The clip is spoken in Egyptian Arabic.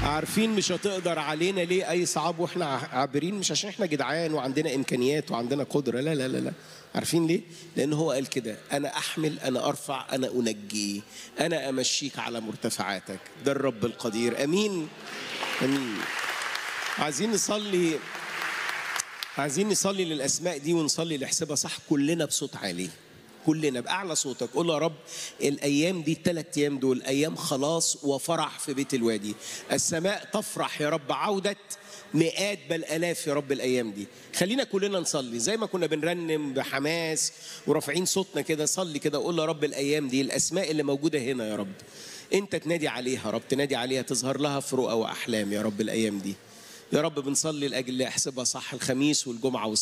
عارفين مش هتقدر علينا ليه اي صعاب واحنا عابرين مش عشان احنا جدعان وعندنا امكانيات وعندنا قدره لا لا لا لا عارفين ليه لان هو قال كده انا احمل انا ارفع انا انجي انا امشيك على مرتفعاتك ده الرب القدير امين امين عايزين نصلي عايزين نصلي للاسماء دي ونصلي لحسابها صح كلنا بصوت عالي كلنا باعلى صوتك قول يا رب الايام دي الثلاث ايام دول ايام خلاص وفرح في بيت الوادي السماء تفرح يا رب عوده مئات بل الاف يا رب الايام دي خلينا كلنا نصلي زي ما كنا بنرنم بحماس ورافعين صوتنا كده صلي كده قول يا رب الايام دي الاسماء اللي موجوده هنا يا رب انت تنادي عليها يا رب تنادي عليها تظهر لها في رؤى واحلام يا رب الايام دي يا رب بنصلي لاجل احسبها صح الخميس والجمعه والسبت